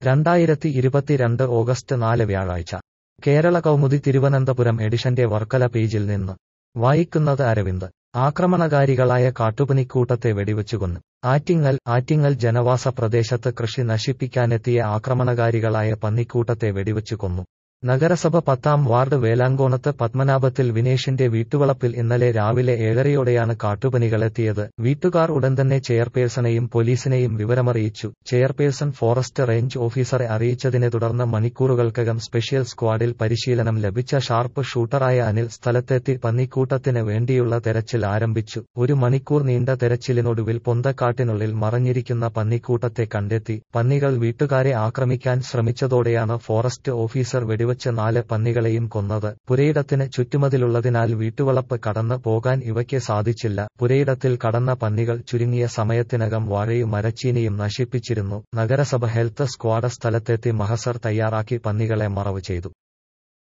രണ്ടായിരത്തി ഇരുപത്തിരണ്ട് ഓഗസ്റ്റ് നാല് വ്യാഴാഴ്ച കേരള കൗമുദി തിരുവനന്തപുരം എഡിഷന്റെ വർക്കല പേജിൽ നിന്ന് വായിക്കുന്നത് അരവിന്ദ് ആക്രമണകാരികളായ കാട്ടുപനിക്കൂട്ടത്തെ വെടിവെച്ചുകൊന്നു ആറ്റിങ്ങൽ ആറ്റിങ്ങൽ ജനവാസ പ്രദേശത്ത് കൃഷി നശിപ്പിക്കാനെത്തിയ ആക്രമണകാരികളായ പന്നിക്കൂട്ടത്തെ വെടിവെച്ചു കൊന്നു നഗരസഭ പത്താം വാർഡ് വേലാങ്കോണത്ത് പത്മനാഭത്തിൽ വിനേഷിന്റെ വീട്ടുവളപ്പിൽ ഇന്നലെ രാവിലെ ഏഴരയോടെയാണ് കാട്ടുപനികളെത്തിയത് വീട്ടുകാർ ഉടൻ തന്നെ ചെയർപേഴ്സണെയും പോലീസിനെയും വിവരമറിയിച്ചു ചെയർപേഴ്സൺ ഫോറസ്റ്റ് റേഞ്ച് ഓഫീസറെ അറിയിച്ചതിനെ തുടർന്ന് മണിക്കൂറുകൾക്കകം സ്പെഷ്യൽ സ്ക്വാഡിൽ പരിശീലനം ലഭിച്ച ഷാർപ്പ് ഷൂട്ടറായ അനിൽ സ്ഥലത്തെത്തി പന്നിക്കൂട്ടത്തിന് വേണ്ടിയുള്ള തെരച്ചിൽ ആരംഭിച്ചു ഒരു മണിക്കൂർ നീണ്ട തെരച്ചിലിനൊടുവിൽ പൊന്തക്കാട്ടിനുള്ളിൽ മറഞ്ഞിരിക്കുന്ന പന്നിക്കൂട്ടത്തെ കണ്ടെത്തി പന്നികൾ വീട്ടുകാരെ ആക്രമിക്കാൻ ശ്രമിച്ചതോടെയാണ് ഫോറസ്റ്റ് ഓഫീസർ വെടിവെച്ച് നാല് പന്നികളെയും കൊന്നത് പുരയിടത്തിന് ചുറ്റുമതിലുള്ളതിനാൽ വീട്ടുവളപ്പ് കടന്ന് പോകാൻ ഇവയ്ക്ക് സാധിച്ചില്ല പുരയിടത്തിൽ കടന്ന പന്നികൾ ചുരുങ്ങിയ സമയത്തിനകം വാഴയും മരച്ചീനിയും നശിപ്പിച്ചിരുന്നു നഗരസഭ ഹെൽത്ത് സ്ക്വാഡ് സ്ഥലത്തെത്തി മഹസർ തയ്യാറാക്കി പന്നികളെ മറവ് ചെയ്തു